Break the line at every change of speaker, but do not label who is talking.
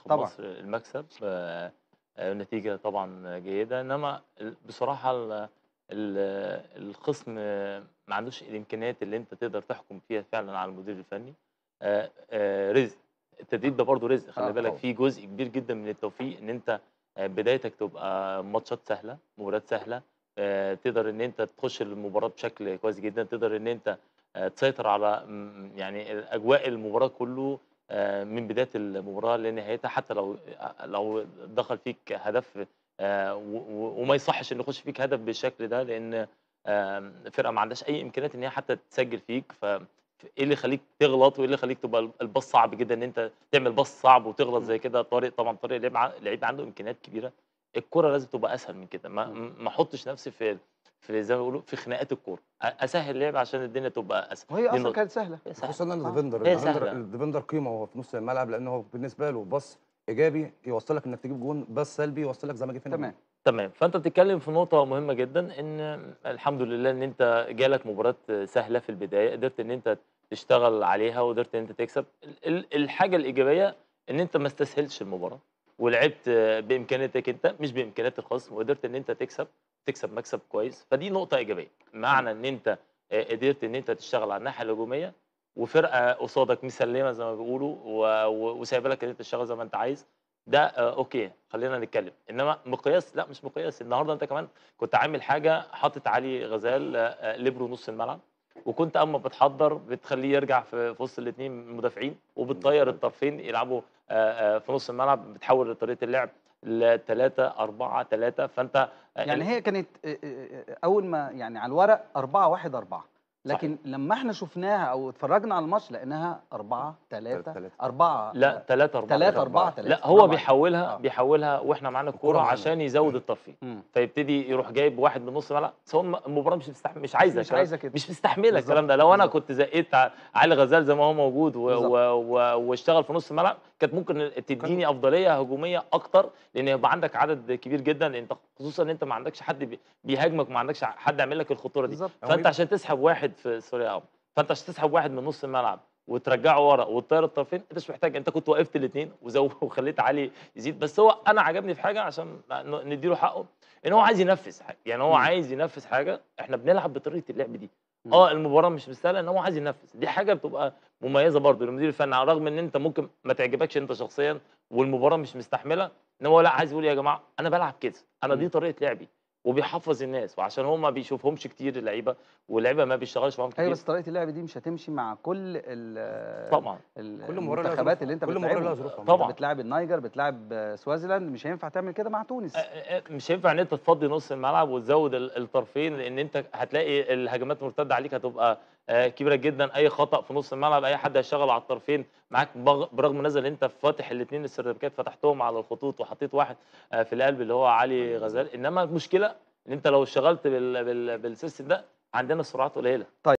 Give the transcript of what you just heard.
منتخب
طبعًا.
مصر المكسب آآ نتيجة طبعًا جيدة، إنما ال بصراحة ال ال الخصم ما عندوش الإمكانيات اللي أنت تقدر تحكم فيها فعلًا على المدير الفني آآ آآ رزق، التدريب ده برضه رزق خلّي
آه
بالك
طبعًا.
فيه جزء كبير جدًا من التوفيق إن أنت آآ بدايتك تبقى ماتشات سهلة، مباريات سهلة آآ تقدر إن أنت تخش المباراة بشكل كويس جدًا، تقدر إن أنت آآ تسيطر على م يعني أجواء المباراة كلّه آآ من بداية المباراة لنهايتها حتى لو أ لو دخل فيك هدف آآ و و وما يصحّش إن يخش فيك هدف بالشكل ده، لإن آمم فرقة ما عندهاش أي إمكانيات إن هي حتى تسجّل فيك، ف إيه اللي يخلّيك تغلط وإيه اللي يخلّيك تبقى ال الباص صعب جدًا إن أنت تعمل باص صعب وتغلط
إمم.
زي كده، طارق طبعًا طارق لعيب ع لعيب عنده إمكانيات كبيرة، الكورة لازم تبقى أسهل من كده، ما
إمم.
ما احطش نفسي في في زي ما بيقولوا في خناقات الكورة، أ أسهّل اللعب عشان الدنيا تبقى أسهل،
وهي
دي
أصلًا
النقطة.
كانت سهلة.
هي سهلة
خصوصًا ان
آه.
الديفندر
هي
الديفندر
سهلة.
الديفندر قيمه وهو في نص الملعب لان هو بالنسبه له باص ايجابي يوصلك انك تجيب جون باص سلبي يوصلك زي ما جه فينا
تمام.
جون.
تمام، فأنت بتتكلم في نقطة مهمة جدًا إن الحمد لله إن أنت جالك مباراة سهلة في البداية، قدرت إن أنت تشتغل عليها وقدرت إن أنت تكسب، ال ال الحاجة الإيجابية إن أنت ما استسهلتش المباراة ولعبت بإمكانياتك أنت مش بإمكانيات الخصم وقدرت إن أنت تكسب، تكسب مكسب كويس، فدي نقطة إيجابية، معنى إن أنت آآ قدرت إن أنت تشتغل على الناحية الهجومية وفرقة قصادك مسلّمة زي ما بيقولوا و و وسايبة لك إن أنت تشتغل زي ما أنت عايز، ده آآ أوكي، خلّينا نتكلم، إنما مقياس لأ مش مقياس، النهارده أنت كمان كنت عامل حاجة حاطط علي غزال آآ ليبرو نُص الملعب، وكنت أمّا بتحضّر بتخلّيه يرجع في في وسط الاتنين مدافعين وبتطيّر الطرفين يلعبوا آآ آآ في نُص الملعب، بتحوّل طريقة اللعب ل3 4 3 فأنت
يعني
ال
هي كانت آآ آآ أول ما يعني على الورق 4 1 4 لكن لمّا إحنا شُفناها أو اتفرّجنا على الماتش لقيناها 4 3
تلاتة.
4
لأ 3 4
3 4 3
لأ هو
برافو عليك.
بيحوّلها
آه.
بيحوّلها وإحنا معانا الكورة
الكورة معانا.
عشان يزوّد الطرفين.
إمم.
فيبتدي يروح جايب واحد من نص الملعب بس هو الم المباراه مش مستحم مش عايزه
مش
الكلام-
عايزة كده.
مش مستحمله
بالضبط،
الكلام ده لو انا
بالضبط.
كنت زقيت ع- علي غزال زي ما هو موجود و
بالضبط.
و و واشتغل في نص الملعب كانت ممكن تديني افضليه هجوميه اكتر لان يبقى عندك عدد كبير جدا لان انت خصوصا ان انت ما عندكش حد بي- بيهاجمك وما عندكش حد يعمل لك الخطوره دي
بالضبط.
هو
فانت
يبقى-
عشان تسحب واحد في سوري يا عمرو فانت عشان تسحب واحد من نص الملعب وترجعه ورا وتطير الطرفين انت مش محتاج انت كنت وقفت الاثنين وخليت علي يزيد بس هو انا عجبني في حاجه عشان ن- نديله حقه ان هو عايز ينفذ حاجه يعني هو
مم.
عايز ينفذ حاجه احنا بنلعب بطريقه اللعب دي
مم.
اه المباراه مش مستاهله ان هو عايز ينفذ دي حاجه بتبقى مميزه برضه للمدير الفني على الرغم ان انت ممكن ما تعجبكش انت شخصيا والمباراه مش مستحمله ان هو لا عايز يقول يا جماعه انا بلعب كده انا دي
مم.
طريقه لعبي وبيحفظ الناس وعشان هو ما بيشوفهمش كتير اللعيبه واللعيبه ما بيشتغلش معاهم
أيوه
كتير
بس طريقة اللعب دي مش هتمشي مع كل ال
طبعا
ال
كل مباراة لها
المنتخبات
ظروفها،
اللي أنت
كل مباراة لها
بتلعبهم.
ظروفها.
طبعاً.
أنت بتلاعب النيجر، بتلاعب سوازيلاند، مش هينفع تعمل كده مع تونس.
آه، آه، مش هينفع ان انت تفضي نص الملعب وتزود ال- الطرفين لان انت هتلاقي الهجمات المرتده عليك هتبقى آه، كبيره جدا اي خطا في نص الملعب اي حد هيشتغل على الطرفين معاك بغ- برغم نزل انت فاتح الاثنين السيرتيفيكات فتحتهم على الخطوط وحطيت واحد آه، في القلب اللي هو علي غزال انما المشكله ان انت لو اشتغلت بال- بال- بالسيستم ده عندنا السرعات قليله